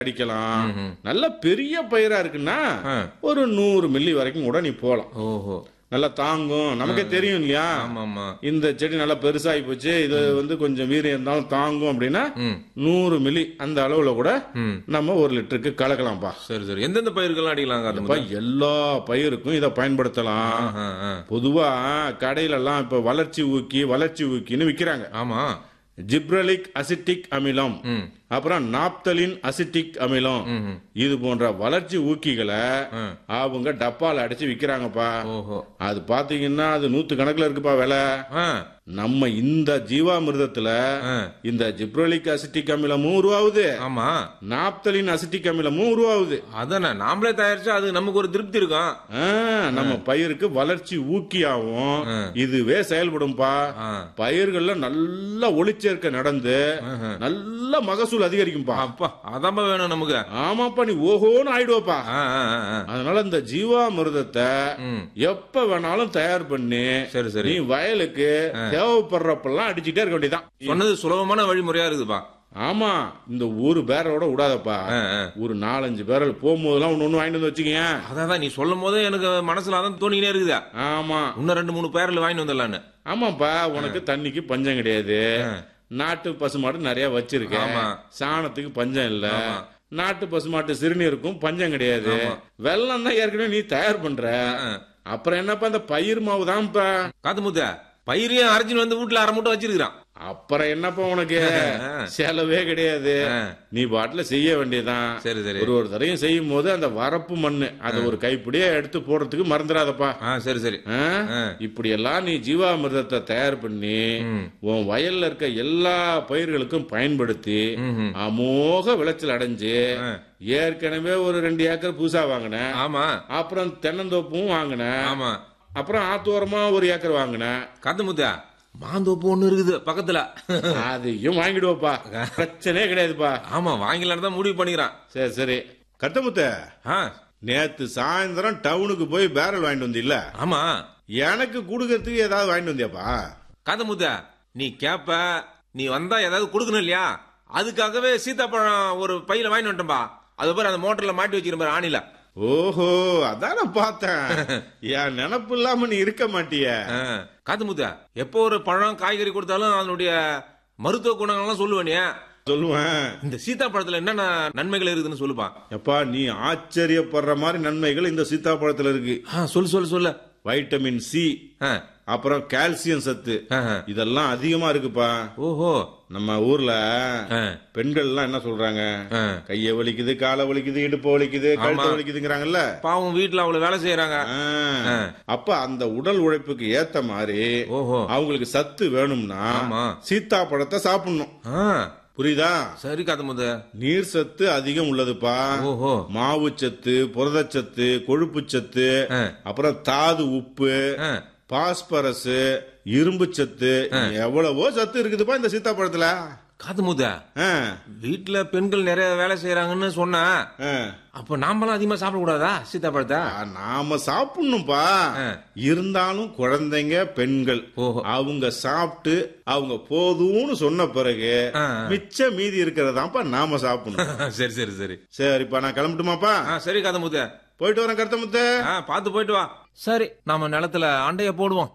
அடிக்கலாம் நல்ல பெரிய பயிரா இருக்குன்னா ஆ. ஒரு நூறு மில்லி வரைக்கும் கூட நீ போலாம் ஓஹோ நல்லா தாங்கும் நமக்கே தெரியும் இல்லையா ஆமா ஆமா இந்த செடி நல்லா பெருசாகி போச்சு இது வந்து கொஞ்சம் வீரியம் இருந்தாலும் தாங்கும் அப்படின்னா ம் நூறு மில்லி அந்த அளவுல கூட ம் நம்ம ஒரு லிட்டருக்கு கலக்கலாம்ப்பா சரி சரி எந்தெந்த பயிர்கள்லாம் அடிக்கலாம் இப்ப காத்தமுத்து எல்லா பயிருக்கும் இதை பயன்படுத்தலாம் ஆஹா, ஆ. பொதுவா கடையில எல்லாம் இப்ப வளர்ச்சி ஊக்கி வளர்ச்சி ஊக்கின்னு விக்கிறாங்க ஆமா ஜிப்ரலிக் அசிட்டிக் அமிலம் ம் அப்புறம் நாப்தலின் அசிட்டிக் அமிலம் ம் ம். இது போன்ற வளர்ச்சி ஊக்கிகளை ஆ. அவங்க டப்பால அடைச்சு விக்கிறாங்கப்பா ஓஹோ அது பாத்தீங்கன்னா அது நூத்து கணக்குல இருக்குப்பா விலை ஆ நம்ம இந்த ஜீவாமிர்தத்துல ஆ. இந்த ஜிப்ரலிக் அசிட்டிக் அமிலமும் உருவாகுது ஆமா நாப்தலின் அசிட்டிக் அமிலமும் உருவாகுது அதானே நாமளே தயாரிச்சா அது நமக்கு ஒரு திருப்தி இருக்கும் ஆ, நம்ம பயிருக்கு வளர்ச்சி ஊக்கியாவும் ஆ. இதுவே செயல்படும்பா ஆ. பயிர்கள்ல நல்ல ஒளிச்சேர்க்கை நடந்து ஆஹா. நல்ல மகசூல் அதிகரிக்கும்பா அப்பா அதான்பா வேணும் நமக்கு ஆமாப்பா நீ ஓஹோன்னு ஆயிடுவப்பா ஆ, ஆ, ஆ, ஆ. அதனால இந்த ஜீவாமிர்தத்தை ம் எப்ப வேணாலும் தயார் பண்ணி சரி சரி நீ வயலுக்கு தேவைப்படுறப்பெல்லாம் அடிச்சுட்டே இருக்க வேண்டியதான் சொன்னது சுலபமான வழிமுறையா இருக்குதுப்பா ஆமா இந்த ஒரு பேரோட விடாதப்பா ஆ, ஆ. ஒரு நாலஞ்சு பேரல் போகும்போதெல்லாம் ஒண்ணு ஒண்ணு வாங்கிட்டு வந்து வச்சுக்கங்க அதான் நீ சொல்லும் போதே எனக்கு மனசுல அதான் தோணிக்கினே இருக்குதா ஆமா இன்னும் ரெண்டு மூணு பேரில் வாங்கிட்டு வந்துடலான்னு ஆமாப்பா உனக்கு தண்ணிக்கு பஞ்சம் கிடையாது ஆ. நாட்டு பசுமாடு நிறைய வச்சிருக்க ஆமா. சாணத்துக்கு பஞ்சம் இல்ல ஆமா. நாட்டு பசுமாட்டு சிறுநீருக்கும் பஞ்சம் கிடையாது வெள்ளம் தான் ஏற்கனவே நீ தயார் பண்ற ஆ. அப்புறம் என்னப்பா இந்த பயிர் மாவு தான்ப்பா காத்து முத்த பயிரையும் அரைச்சின்னு வந்து வீட்டுல அரை மூட்டை வச்சிருக்கிறான் அப்புறம் என்னப்பா உனக்கு செலவே கிடையாது ஆ. நீ பாட்டுல செய்ய வேண்டியதுதான் சரி சரி ஒரு ஒரு தடையும் செய்யும் போது அந்த வரப்பு மண்ணு அதை ஒரு கைப்பிடியே எடுத்து போடுறதுக்கு மறந்துடாதப்பா ஆ சரி சரி ஆ? ஆ. இப்படி எல்லாம் நீ ஜீவாமிர்தத்தை தயார் பண்ணி ம். உன் வயல்ல இருக்க எல்லா பயிர்களுக்கும் பயன்படுத்தி ம்ஹும். அமோக விளைச்சல் அடைஞ்சு ஆ. ஏற்கனவே ஒரு ரெண்டு ஏக்கர் புதுசா வாங்கினேன் ஆமா அப்புறம் தென்னந்தோப்பும் வாங்கினேன் ஆமா அப்புறம் ஆத்தோரமா ஒரு ஏக்கர் வாங்கினேன் காத்து முத்த மாந்தோப்பு ஒண்ணு இருக்குது பக்கத்துல அதையும் வாங்கிடுவோப்பா பிரச்சனையே கிடையாதுப்பா ஆமா வாங்கிலான்னு தான் முடிவு பண்ணிக்கிறான் சரி சரி கட்டமுத்த ஆ நேத்து சாயந்தரம் டவுனுக்கு போய் பேரல் வாங்கிட்டு வந்தில்ல ஆமா எனக்கு கொடுக்கறதுக்கு ஏதாவது வாங்கிட்டு வந்தியாப்பா காத்து முத்த நீ கேப்ப நீ வந்தா ஏதாவது கொடுக்கணும் இல்லையா அதுக்காகவே சீத்தாப்பழம் ஒரு பையில வாங்கிட்டு வந்துட்டேன்பா அது பேர் அந்த மோட்டர்ல மாட்டி வச்சிருக்க பாரு ஆணில ஓஹோ அதான் நான் பார்த்தேன் என் நினப்பு இல்லாம நீ இருக்க மாட்டிய ஆ. காத்து முத்த எப்போ ஒரு பழம் காய்கறி கொடுத்தாலும் அதனுடைய மருத்துவ குணங்கள்லாம் சொல்லுவேனே சொல்லுவேன் இந்த சீத்தாப்பழத்துல என்னென்ன நன்மைகள் இருக்குதுன்னு சொல்லுப்பா எப்பா நீ ஆச்சரியப்படுற மாதிரி நன்மைகள் இந்த சீத்தாப்பழத்துல இருக்கு ஆ, சொல்லு சொல்லு சொல்லு வைட்டமின் சி ஆ, அப்புறம் கால்சியம் சத்து ஆ, ஆ. இதெல்லாம் அதிகமா இருக்குப்பா ஓஹோ நம்ம ஊர்ல ஆ, பெண்கள் எல்லாம் என்ன சொல்றாங்க ஆ. கைய வலிக்குது காலை வலிக்குது இடுப்பு வலிக்குது கழுத்து வலிக்குதுங்கிறாங்கல்ல பாவம் வீட்டுல அவ்வளவு வேலை செய்யறாங்க ஆ. அப்ப அந்த உடல் உழைப்புக்கு ஏத்த மாதிரி ஓஹோ அவங்களுக்கு சத்து வேணும்னா ஆமா. சீத்தாப்பழத்தை சாப்பிடணும் ஆ, புரியுதா சரி காத்து முத்த நீர் சத்து அதிகம் உள்ளதுப்பா ஓஹோ மாவு சத்து புரதச்சத்து கொழுப்பு சத்து ஆ. அப்புறம் தாது உப்பு ஆ, பாஸ்பரஸ் இரும்பு சத்து எவ்வளவோ சத்து இருக்குதுப்பா இந்த சீத்தாப்பழத்துல காத்து முத்த ஆ, வீட்டுல பெண்கள் நிறைய வேலை செய்யறாங்கன்னு சொன்னா ஆ. அப்ப நாமெல்லாம் அதிகமா சாப்பிடக்கூடாதா சீத்தாப்பழத்தை ஆ, நாம சாப்பிடணும்பா ஆ. இருந்தாலும் குழந்தைங்க பெண்கள் ஓஹோ. அவங்க சாப்பிட்டு அவங்க போதும்னு சொன்ன பிறகு ஆ, மிச்ச மீதி இருக்கிறதாப்பா நாம சாப்பிடணும் சரி சரி சரி சரிப்பா நான் கிளம்பட்டுமாப்பா ஆ சரி காத்து முத்த போயிட்டு வரேன் கருத்தமுத்த ஆ பார்த்து போயிட்டு வா சரி நாம நிலத்துல அண்டைய போடுவோம்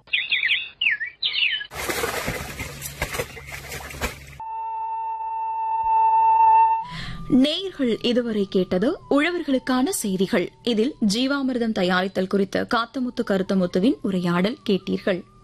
நேயர்கள் இதுவரை கேட்டது உழவர்களுக்கான செய்திகள் இதில் ஜீவாமிர்தம் தயாரித்தல் குறித்த காத்தமுத்து கருத்தமுத்துவின் உரையாடல் கேட்டீர்கள்